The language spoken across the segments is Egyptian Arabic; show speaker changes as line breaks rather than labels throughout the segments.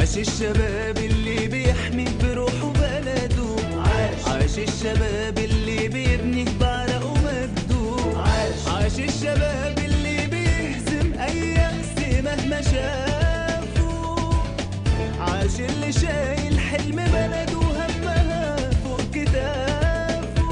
عاش الشباب اللي بيحمي بروحه بلده عاش عاش الشباب اللي بيبني بعرقه مجده عاش عاش الشباب اللي بيهزم اي يأس مهما شافوا عاش اللي شايل حلم بلده همها فوق كتافه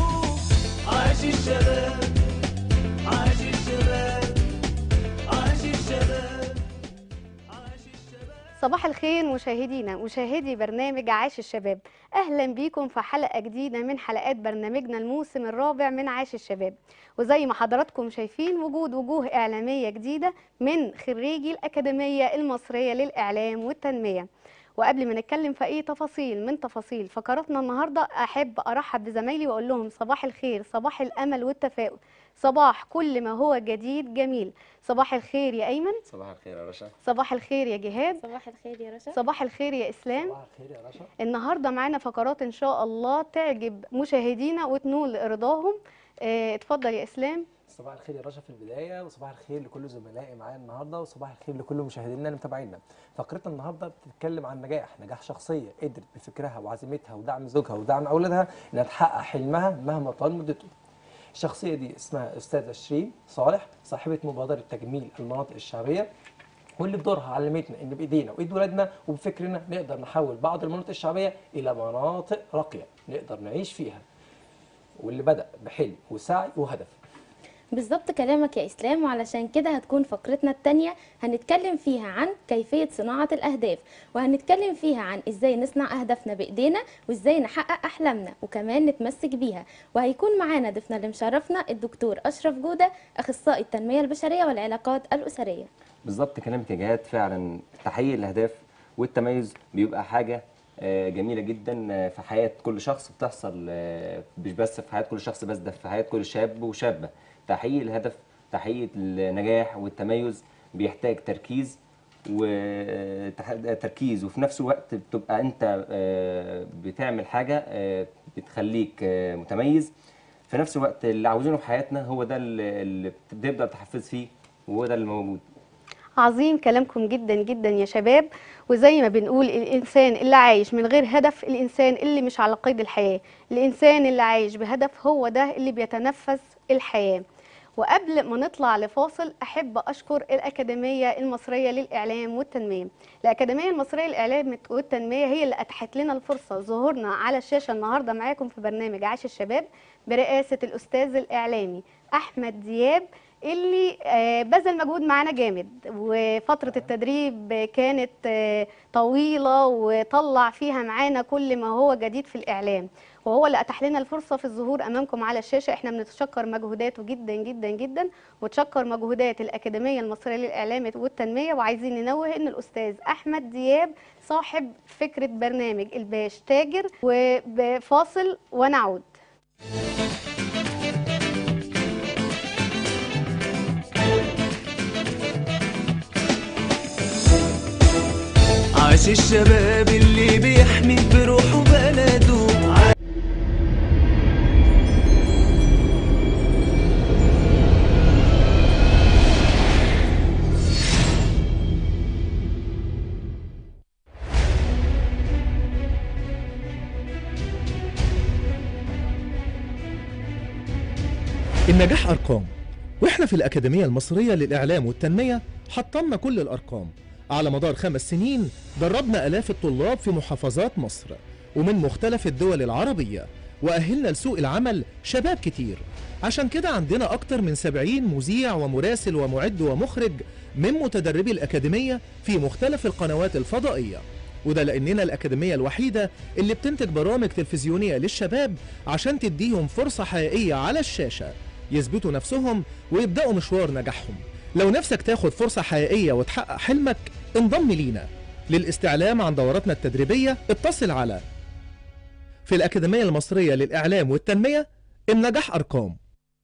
عاش الشباب عاش الشباب عاش الشباب عاش الشباب
صباح الخير مشاهدينا مشاهدي برنامج عاش الشباب اهلا بيكم في حلقه جديده من حلقات برنامجنا الموسم الرابع من عاش الشباب وزي ما حضراتكم شايفين وجود وجوه اعلاميه جديده من خريجي الاكاديميه المصريه للاعلام والتنميه وقبل ما نتكلم في اي تفاصيل من تفاصيل فقراتنا النهارده احب ارحب بزمايلي واقول لهم صباح الخير صباح الامل والتفاؤل صباح كل ما هو جديد جميل صباح الخير يا ايمن
صباح الخير يا رشا
صباح الخير يا جهاد
صباح الخير يا رشا
صباح الخير يا اسلام
صباح الخير يا رشا
النهارده معانا فقرات ان شاء الله تعجب مشاهدينا وتنول رضاهم آه، اتفضل يا اسلام
صباح الخير يا رشا في البدايه وصباح الخير لكل زملائي معايا النهارده وصباح الخير لكل مشاهدينا اللي متابعينا فقرتنا النهارده بتتكلم عن نجاح نجاح شخصيه قدرت بفكرها وعزيمتها ودعم زوجها ودعم اولادها انها تحقق حلمها مهما طال مدته الشخصيه دي اسمها استاذه شيرين صالح صاحبه مبادره تجميل المناطق الشعبيه واللي بدورها علمتنا ان بايدينا وايد ولادنا وبفكرنا نقدر نحول بعض المناطق الشعبيه الى مناطق راقيه نقدر نعيش فيها واللي بدا بحلم وسعي وهدف
بالظبط كلامك يا اسلام وعلشان كده هتكون فقرتنا التانية هنتكلم فيها عن كيفية صناعة الاهداف وهنتكلم فيها عن ازاي نصنع اهدافنا بايدينا وازاي نحقق احلامنا وكمان نتمسك بيها وهيكون معانا ضيفنا اللي مشرفنا الدكتور اشرف جودة اخصائي التنمية البشرية والعلاقات الاسرية
بالظبط كلامك يا جهاد فعلا تحقيق الاهداف والتميز بيبقى حاجه آه، جميله جدا آه، في حياه كل شخص بتحصل آه، مش بس في حياه كل شخص بس ده في حياه كل شاب وشابه تحقيق الهدف تحقيق النجاح والتميز بيحتاج تركيز وتركيز وفي نفس الوقت بتبقى انت آه، بتعمل حاجه آه، بتخليك آه، متميز في نفس الوقت اللي عاوزينه في حياتنا هو ده اللي اللي بتبدا تحفز فيه وهو ده اللي موجود
عظيم كلامكم جدا جدا يا شباب وزي ما بنقول الانسان اللي عايش من غير هدف الانسان اللي مش على قيد الحياه الانسان اللي عايش بهدف هو ده اللي بيتنفس الحياه وقبل ما نطلع لفاصل احب اشكر الاكاديميه المصريه للاعلام والتنميه الاكاديميه المصريه للاعلام والتنميه هي اللي اتاحت لنا الفرصه ظهورنا على الشاشه النهارده معاكم في برنامج عاش الشباب برئاسه الاستاذ الاعلامي احمد دياب اللي آه، بذل مجهود معانا جامد وفترة التدريب كانت آه، طويلة وطلع فيها معانا كل ما هو جديد في الإعلام وهو اللي أتاح لنا الفرصة في الظهور أمامكم على الشاشة احنا بنتشكر مجهوداته جدا جدا جدا وتشكر مجهودات الأكاديمية المصرية للإعلام والتنمية وعايزين ننوه إن الأستاذ أحمد دياب صاحب فكرة برنامج الباش تاجر وبفاصل ونعود
عاش الشباب اللي بيحمي بروحه بلده
النجاح أرقام وإحنا في الأكاديمية المصرية للإعلام والتنمية حطمنا كل الأرقام على مدار خمس سنين دربنا آلاف الطلاب في محافظات مصر ومن مختلف الدول العربية وأهلنا لسوق العمل شباب كتير عشان كده عندنا أكتر من 70 مذيع ومراسل ومعد ومخرج من متدربي الأكاديمية في مختلف القنوات الفضائية وده لأننا الأكاديمية الوحيدة اللي بتنتج برامج تلفزيونية للشباب عشان تديهم فرصة حقيقية على الشاشة يثبتوا نفسهم ويبدأوا مشوار نجاحهم لو نفسك تاخد فرصة حقيقية وتحقق حلمك انضم لينا للاستعلام عن دوراتنا التدريبية اتصل على في الأكاديمية المصرية للإعلام والتنمية النجاح أرقام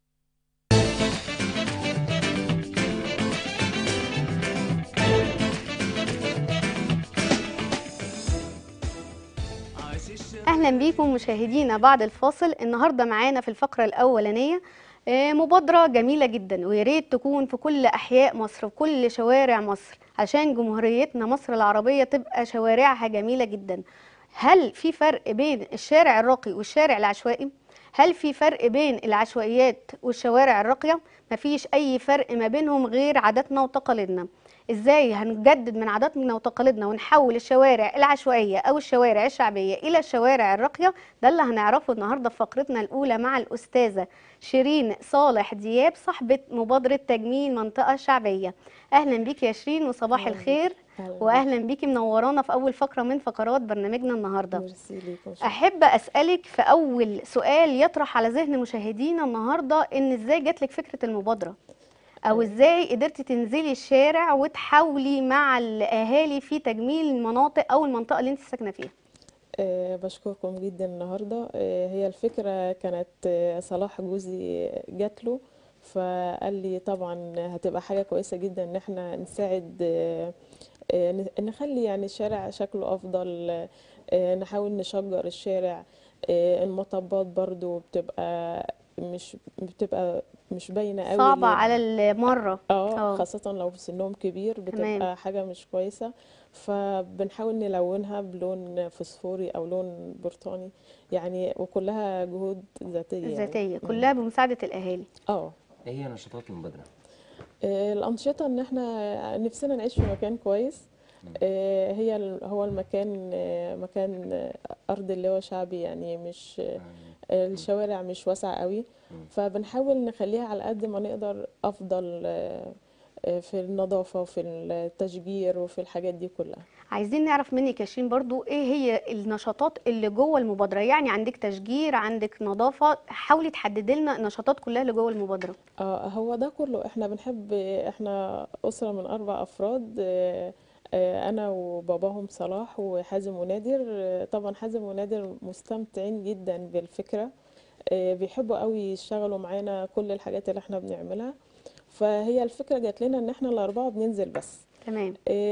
اهلا بيكم مشاهدينا بعد الفاصل النهارده معانا في الفقره الاولانيه آه، مبادره جميله جدا ويا ريت تكون في كل احياء مصر وكل شوارع مصر عشان جمهوريتنا مصر العربية تبقى شوارعها جميلة جدا هل في فرق بين الشارع الراقي والشارع العشوائي؟ هل في فرق بين العشوائيات والشوارع الراقية؟ مفيش أي فرق ما بينهم غير عاداتنا وتقاليدنا ازاي هنجدد من عاداتنا وتقاليدنا ونحول الشوارع العشوائيه او الشوارع الشعبيه الى الشوارع الراقيه ده اللي هنعرفه النهارده في فقرتنا الاولى مع الاستاذه شيرين صالح دياب صاحبه مبادره تجميل منطقه شعبيه اهلا بيك يا شيرين وصباح
أهلاً
الخير
أهلاً بيك.
واهلا بيكي منورانا في اول فقره من فقرات برنامجنا النهارده
ميرسي ليكم شكراً.
احب اسالك في اول سؤال يطرح على ذهن مشاهدينا النهارده ان ازاي جاتلك فكره المبادره او ازاي قدرتي تنزلي الشارع وتحاولي مع الاهالي في تجميل المناطق او المنطقه اللي انت ساكنه فيها
آه، بشكركم جدا النهارده آه، هي الفكره كانت آه، صلاح جوزي جات له فقال لي طبعا هتبقى حاجه كويسه جدا ان احنا نساعد آه، آه، ن- نخلي يعني الشارع شكله افضل آه، نحاول نشجر الشارع آه، المطبات برضو بتبقى مش بتبقى مش باينه قوي
صعبه
لل-
على المره
اه
آه.
خاصة لو سنهم كبير
تمام.
بتبقى حاجة مش كويسة فبنحاول نلونها بلون فسفوري أو لون برتقاني يعني وكلها جهود ذاتية يعني.
ذاتيه كلها بمساعده الاهالي
اه
ايه هي نشاطات المبادره
آه، الأنشطة إن احنا نفسنا نعيش في مكان كويس آه، هي ال- هو المكان آه، مكان آه، أرض اللي هو شعبي يعني مش آه، الشوارع مش واسعة قوي فبنحاول نخليها على قد ما نقدر أفضل آه، آه، في النظافة وفي التشجير وفي الحاجات دي كلها
عايزين نعرف منك يا شيرين برضو ايه هي النشاطات اللي جوه المبادره يعني عندك تشجير عندك نظافه حاولي تحددي لنا النشاطات كلها اللي جوه المبادره
اه هو ده كله احنا بنحب احنا أسرة من أربع أفراد آه، آه، أنا وباباهم صلاح وحازم ونادر آه، طبعا حازم ونادر مستمتعين جدا بالفكرة آه، بيحبوا قوي يشتغلوا معانا كل الحاجات اللي احنا بنعملها فهي الفكرة جات لنا ان احنا الأربعة بننزل بس
تمام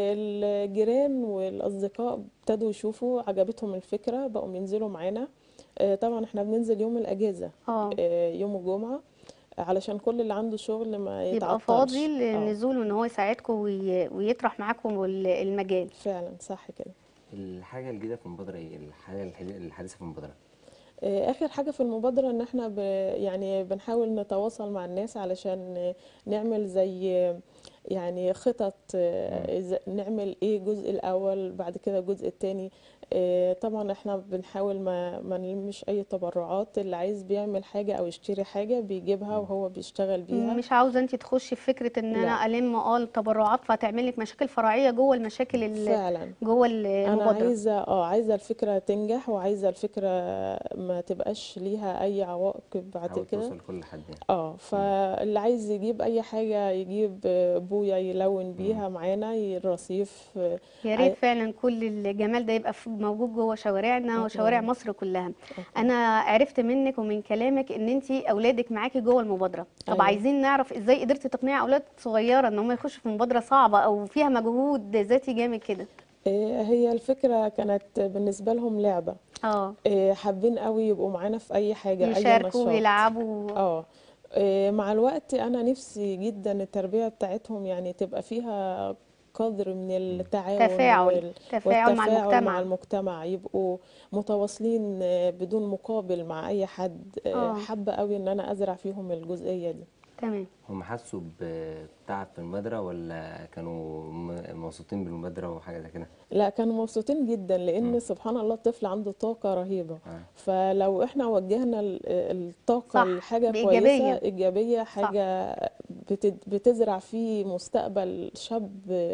الجيران والأصدقاء ابتدوا يشوفوا عجبتهم الفكرة بقوا ينزلوا معانا آه، طبعا احنا بننزل يوم الأجازة
اه
آه، يوم الجمعة علشان كل اللي عنده شغل ما
يبقى
يتعطلش
فاضي
آه،
للنزول وان هو يساعدكم وي... ويطرح معاكم ال- المجال
فعلا صح كده
الحاجه الجديده في المبادره ايه الحاجه الحدي- الحديثه في المبادره
آه، آخر حاجة في المبادرة إن إحنا ب يعني بنحاول نتواصل مع الناس علشان نعمل زي يعني خطط آه، إذا- نعمل إيه الجزء الأول بعد كده الجزء التاني آه، طبعا إحنا بنحاول ما ما نلمش أي تبرعات اللي عايز بيعمل حاجة أو يشتري حاجة بيجيبها وهو بيشتغل بيها
مش عاوزه انت تخشي في فكره ان انا
لا.
الم اه التبرعات فهتعمل لك مشاكل فرعيه جوه المشاكل ال...
فعلا
جوه
انا
المبادره
عايزه اه عايزه الفكره تنجح وعايزه الفكره ما تبقاش ليها اي عواقب بعد
حاول
كده
توصل لكل حد يعني
اه فاللي عايز يجيب اي حاجه يجيب آه، بويه يلون بيها معانا الرصيف آه،
يا
عاي-
ريت فعلا كل الجمال ده يبقى في- موجود جوه شوارعنا وشوارع مصر كلها انا عرفت منك ومن كلامك ان انت اولادك معاكي جوه المبادره طب
أيوة.
عايزين نعرف ازاي قدرتي تقنعي اولاد صغيره ان هم يخشوا في مبادره صعبه او فيها مجهود ذاتي جامد كده
آه، هي الفكره كانت بالنسبه لهم لعبه
اه
آه، حابين قوي يبقوا معانا في اي حاجه اي
يشاركوا
نشاط
ويلعبوا
اه آه، مع الوقت انا نفسي جدا التربيه بتاعتهم يعني تبقى فيها قدر من التعاون
تفاعل
وال-
تفاعل مع
والتفاعل
المجتمع
مع المجتمع يبقوا متواصلين آه، بدون مقابل مع اي حد آه،
آه.
حابه قوي ان انا ازرع فيهم الجزئيه دي
تمام
هم حسوا بتعب في المبادره ولا كانوا م- مبسوطين بالمبادره وحاجه زي كده
لا كانوا مبسوطين جدا لان سبحان الله الطفل عنده طاقه رهيبه
آه.
فلو احنا وجهنا ال- الطاقه
صح،
لحاجه
بإيجابية.
كويسه ايجابيه حاجه بت- بتزرع فيه مستقبل شاب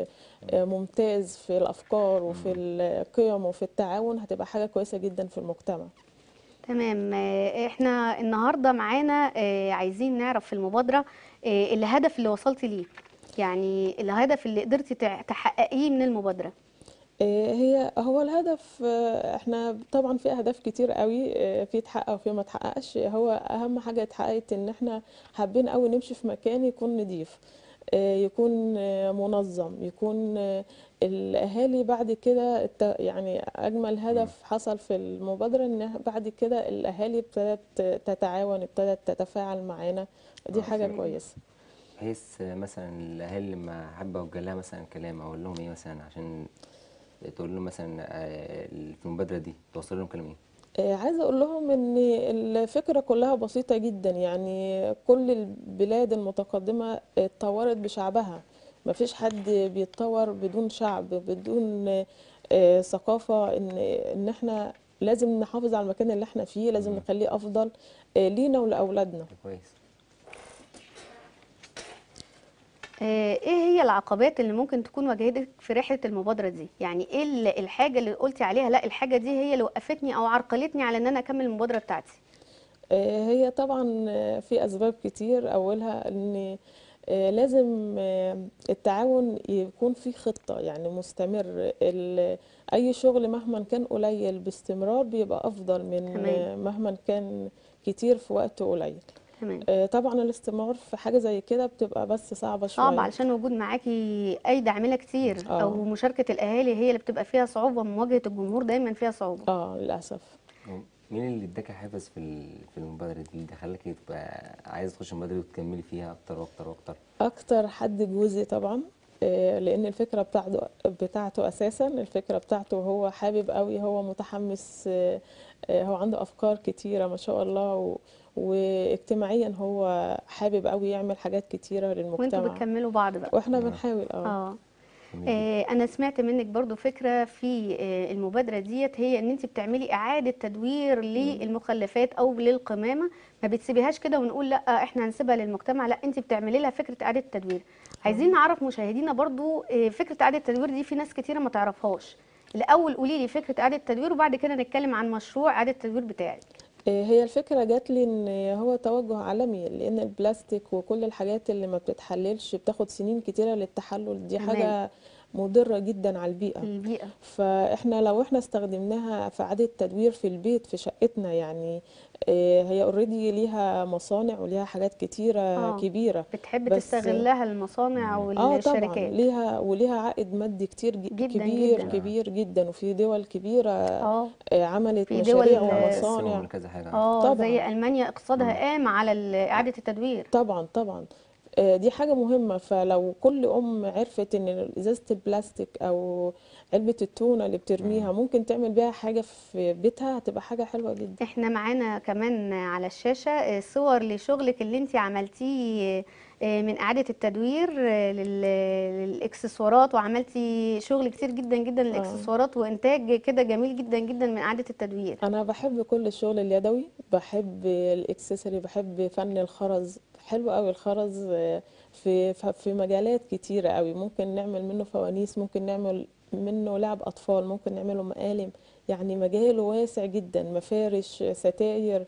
آه، ممتاز في الافكار وفي القيم وفي التعاون هتبقى حاجه كويسه جدا في المجتمع
تمام آه، احنا النهارده معانا آه، عايزين نعرف في المبادره آه، الهدف اللي وصلتي ليه يعني الهدف اللي قدرتي تع- تحققيه من المبادره
آه، هي هو الهدف آه، احنا طبعا في اهداف كتير قوي آه، في اتحقق وفي ما اتحققش هو اهم حاجه اتحققت ان احنا حابين قوي نمشي في مكان يكون نضيف آه، يكون آه، منظم يكون آه، الاهالي بعد كده الت- يعني اجمل هدف حصل في المبادره ان بعد كده الاهالي ابتدت تتعاون ابتدت تتفاعل معانا دي
آه،
حاجه
فهمت.
كويسه
بحيث آه، مثلا الاهالي لما احب اوجه لها مثلا كلام اقول لهم ايه مثلا عشان تقول لهم مثلا آه، في المبادره دي توصل لهم كلام ايه
آه، عايزة أقول لهم إن الفكرة كلها بسيطة جدا يعني كل البلاد المتقدمة اتطورت بشعبها مفيش حد بيتطور بدون شعب بدون آه، ثقافة إن إن إحنا لازم نحافظ على المكان اللي إحنا فيه لازم
مم.
نخليه أفضل آه، لينا ولأولادنا
ده كويس
آه، ايه هي العقبات اللي ممكن تكون واجهتك في رحله المبادره دي يعني ايه ال- الحاجه اللي قلتي عليها لا الحاجه دي هي اللي وقفتني او عرقلتني على ان انا اكمل المبادره بتاعتي
آه، هي طبعا آه، في أسباب كتير أولها إن آه، لازم آه، التعاون يكون في خطة يعني مستمر ال- أي شغل مهما كان قليل باستمرار بيبقى أفضل من
تمام.
آه، مهما كان كتير في وقت قليل
تمام
آه، طبعا الاستمرار في حاجة زي كده بتبقى بس صعبة شوية
صعب علشان وجود معاكي ايدي عامله كتير
آه.
او مشاركه الاهالي هي اللي بتبقى فيها صعوبه مواجهه الجمهور دايما فيها صعوبه
اه للأسف
مين اللي اداك حافز في ال- في المبادره دي اللي خلاكي تبقى عايز تخش المبادره دي وتكملي فيها اكتر واكتر واكتر
اكتر حد جوزي طبعا آه، لان الفكره بتاعته بتاعته اساسا الفكره بتاعته هو حابب قوي هو متحمس آه، آه، هو عنده افكار كتيره ما شاء الله و- واجتماعيا هو حابب قوي يعمل حاجات كتيره
وانتوا
للمجتمع
بتكملوا بعض بقى
واحنا
آه.
بنحاول اه
اه
جميل
آه، انا سمعت منك برضو فكره في آه، المبادره ديت هي ان انت بتعملي اعاده تدوير للمخلفات او للقمامه ما بتسيبيهاش كده ونقول لا احنا هنسيبها للمجتمع لا انت بتعملي لها فكره اعاده تدوير عايزين نعرف مشاهدينا برضو آه، فكره اعاده التدوير دي في ناس كتيره ما تعرفهاش الاول قولي لي فكره اعاده التدوير وبعد كده نتكلم عن مشروع اعاده التدوير بتاعك
آه، هي الفكرة جات لي ان هو توجه عالمي لان البلاستيك وكل الحاجات اللي ما بتتحللش بتاخد سنين كتيرة للتحلل دي
تمام.
حاجة مضرة جدا على البيئة
البيئه
فاحنا لو احنا استخدمناها في اعاده تدوير في البيت في شقتنا يعني آه، هي اوريدي ليها مصانع وليها حاجات كتيره
آه.
كبيره
بتحب
بس-
تستغلها المصانع
اه طبعا
والشركات
ليها وليها عائد مادي كتير ج-
جداً
كبير
جداً.
كبير جدا وفي دول كبيره
اه
آه، عملت
في دول
مشاريع
ال-
ومصانع
من كذا حاجه
اه
طبعاً.
زي المانيا اقتصادها قام على ال- اعاده التدوير
طبعا طبعا آه، دي حاجة مهمة فلو كل أم عرفت إن إزازة البلاستيك أو علبة التونة اللي بترميها ممكن تعمل بيها حاجة في بيتها هتبقى حاجة حلوة جدا
احنا معانا كمان على الشاشة آه، صور لشغلك اللي انت عملتيه آه، من إعادة التدوير آه، لل- للإكسسوارات وعملتي شغل كتير جدا جدا للإكسسوارات وإنتاج كده جميل جدا جدا من إعادة التدوير
أنا بحب كل الشغل اليدوي بحب الإكسسوري بحب فن الخرز حلو قوي الخرز آه، في في في مجالات كتيرة قوي ممكن نعمل منه فوانيس ممكن نعمل منه لعب أطفال ممكن نعمله مقالم يعني مجاله واسع جدا مفارش ستاير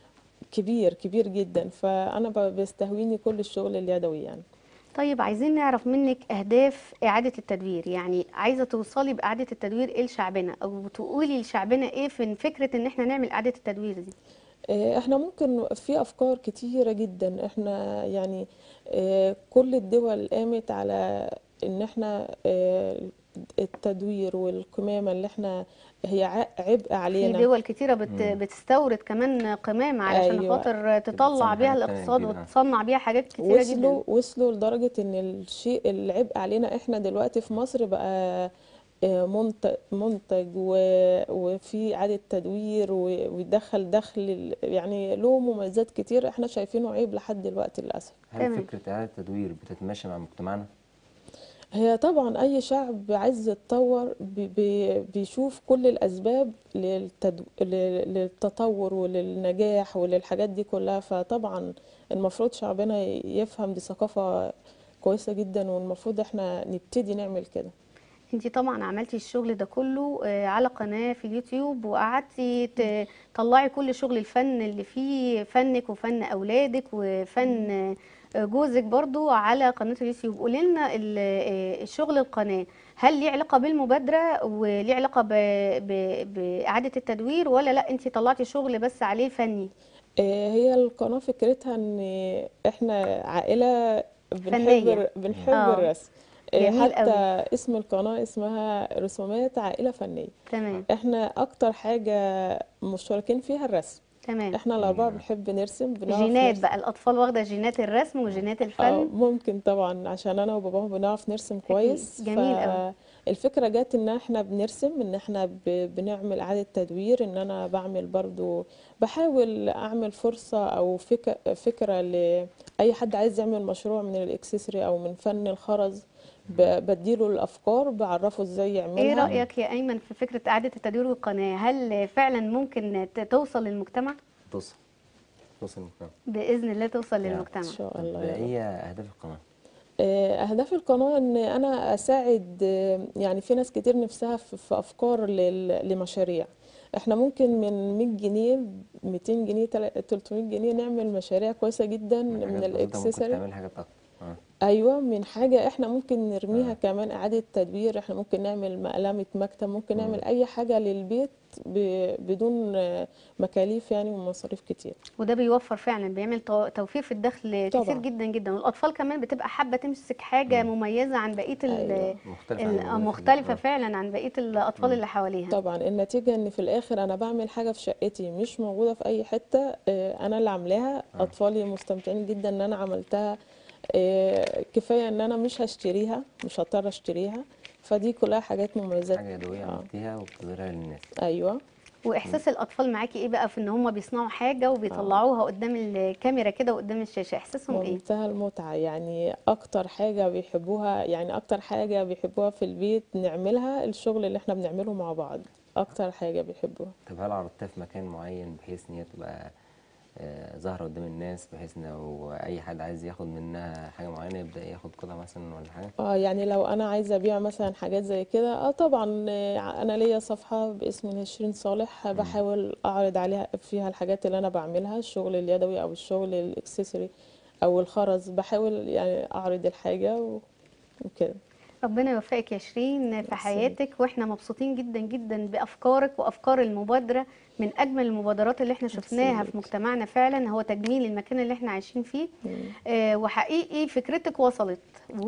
كبير كبير جدا فأنا ب- بيستهويني كل الشغل اليدوي يعني
طيب عايزين نعرف منك أهداف إعادة التدوير يعني عايزة توصلي بإعادة التدوير إيه لشعبنا أو تقولي لشعبنا إيه في فكرة إن إحنا نعمل إعادة التدوير دي
آه، احنا ممكن في افكار كتيره جدا احنا يعني آه، كل الدول قامت على ان احنا آه، التدوير والقمامه اللي احنا هي ع- عبء
في
علينا
دول كتيرة بت بتستورد كمان قمامة علشان
أيوة.
خاطر تطلع
بتصنع
بيها
حاجات تانية
الاقتصاد
جديدة.
وتصنع بيها حاجات كتيرة جدا
وصلوا وصلوا لدرجه ان الشيء العبء علينا احنا دلوقتي في مصر بقى آه، منتج منتج و- وفي إعادة تدوير و- ويدخل دخل ال- يعني له مميزات كتير احنا شايفينه عيب لحد دلوقتي للأسف
هل
تمام.
فكره اعاده التدوير بتتماشى مع مجتمعنا
هي طبعا اي شعب عايز يتطور بي- بي- بيشوف كل الاسباب للتدو... لل- للتطور وللنجاح وللحاجات دي كلها فطبعا المفروض شعبنا يفهم دي ثقافة كويسة جدا والمفروض احنا نبتدي نعمل كده
انتي طبعا عملتي الشغل ده كله آه، على قناة في اليوتيوب وقعدتي ت- تطلعي كل شغل الفن اللي فيه فنك وفن أولادك وفن آه، جوزك برضو على قناة اليوتيوب قولي لنا ال- آه، الشغل القناة هل ليه علاقة بالمبادرة وليه علاقة ب- ب- بإعادة التدوير ولا لا انتي طلعتي شغل بس عليه فني
آه، هي القناة فكرتها ان احنا عائلة بنحب
فنية.
الر- بنحب
آه.
الرسم آه،
جميل
حتى
قوي.
اسم القناة اسمها رسومات عائلة فنية
تمام
احنا اكتر حاجة مشتركين فيها الرسم
تمام
احنا الاربعه بنحب نرسم بنعرف
جينات
نرسم.
بقى الاطفال واخده جينات الرسم وجينات
اه
الفن
ممكن طبعا عشان انا وباباهم بنعرف نرسم كويس
جميل أوي.
الفكرة جت ان احنا بنرسم ان احنا ب- بنعمل اعادة تدوير ان انا بعمل برضو بحاول اعمل فرصة او فك فكرة لاي حد عايز يعمل مشروع من الاكسسوري او من فن الخرز ب- بديله الافكار بعرفه ازاي يعملها
ايه رايك يا ايمن في فكره اعاده التدوير والقناه هل فعلا ممكن ت- توصل للمجتمع
توصل توصل المجتمع
باذن الله توصل
يعني
ان
للمجتمع
شاء الله يا رب.
هي اهداف القناه
آه، أهداف القناة إن أنا أساعد آه، يعني في ناس كتير نفسها في في أفكار لل- لمشاريع إحنا ممكن من 100 جنيه 200 جنيه تل- 300 جنيه نعمل مشاريع كويسة جدا من
حاجات بسيطة ممكن
الإكسسوري
تعمل حاجات اكتر اه
أيوة من حاجة إحنا ممكن نرميها
آه.
كمان إعادة تدوير إحنا ممكن نعمل مقلمة مكتب ممكن نعمل أي حاجة للبيت ب- بدون آه، مكاليف يعني ومصاريف كتير
وده بيوفر فعلا بيعمل تو- توفير في الدخل كتير
طبعا.
جدا جدا والاطفال كمان بتبقى حابه تمسك حاجه مميزه عن بقيه ال-
أيوة.
مختلفة
ال-
عن الموجودة في
مختلفه
البيت. آه.
فعلا عن بقيه الاطفال اللي حواليها
طبعا النتيجة ان في الاخر انا بعمل حاجة في شقتي مش موجودة في اي حتة آه، انا اللي عاملاها اطفالي مستمتعين جدا ان انا عملتها آه، كفاية ان انا مش هشتريها مش هضطر اشتريها فدي كلها حاجات مميزات
حاجه يدويه
آه.
عملتيها وبتظهرها للناس
ايوه
واحساس الاطفال معاكي ايه بقى في ان هم بيصنعوا حاجه وبيطلعوها قدام الكاميرا كده وقدام الشاشه احساسهم ايه
منتهى المتعة يعني اكتر حاجة بيحبوها يعني اكتر حاجة بيحبوها في البيت نعملها الشغل اللي احنا بنعمله مع بعض اكتر حاجة بيحبوها
طب هل عرضتها في مكان معين بحيث ان هي تبقى آه، ظاهرة قدام الناس بحيث ان لو اي حد عايز ياخد منها حاجة معينة يبدأ ياخد قطعة مثلا ولا حاجة
اه يعني لو انا عايزه ابيع مثلا حاجات زي كده اه طبعا آه، انا ليا صفحه باسم نشرين صالح بحاول اعرض عليها فيها الحاجات اللي انا بعملها الشغل اليدوي او الشغل الاكسسوري او الخرز بحاول يعني اعرض الحاجه و- وكده
ربنا يوفقك يا شيرين في حياتك واحنا مبسوطين جدا جدا بافكارك وافكار المبادره من اجمل المبادرات اللي احنا شفناها في
يخليك.
مجتمعنا فعلا هو تجميل المكان اللي احنا عايشين فيه آه وحقيقي فكرتك وصلت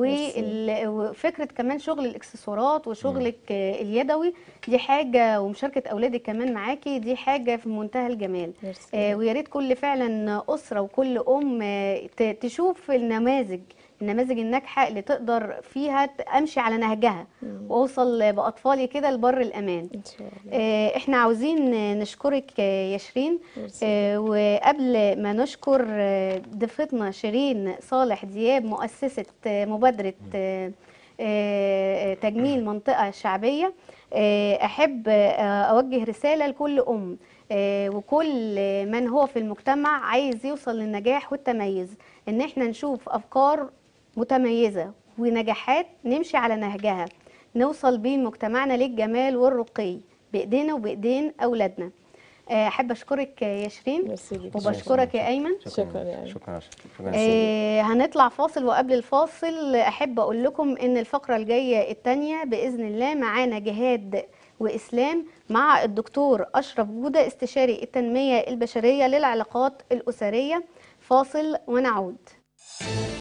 وال- وفكره كمان شغل الاكسسوارات وشغلك آه اليدوي دي حاجه ومشاركه اولادك كمان معاكي دي حاجه في منتهى الجمال
ميرسي.
آه ويا ريت كل فعلا اسره وكل ام آه، ت- تشوف النماذج النماذج الناجحه اللي تقدر فيها ت- امشي على نهجها واوصل باطفالي كده لبر الامان
ان شاء الله
آه، احنا عاوزين آه، نشكرك آه، يا شيرين
ميرسي.
آه، وقبل ما نشكر آه، ضيفتنا شيرين صالح دياب مؤسسة آه، مبادرة آه، آه، تجميل منطقة شعبية آه، أحب آه، أوجه رسالة لكل أم آه، وكل من هو في المجتمع عايز يوصل للنجاح والتميز إن احنا نشوف أفكار متميزة ونجاحات نمشي على نهجها نوصل بيه مجتمعنا للجمال والرقي بإيدينا وبإيدين أولادنا آه، أحب أشكرك يا شيرين
ميرسي ليك.
وبشكرك يا أيمن
شكراً يا أيمن.
شكرا شكرا
آه هنطلع فاصل وقبل الفاصل احب اقول لكم ان الفقره الجايه الثانيه باذن الله معانا جهاد واسلام مع الدكتور اشرف جوده استشاري التنميه البشريه للعلاقات الاسريه فاصل ونعود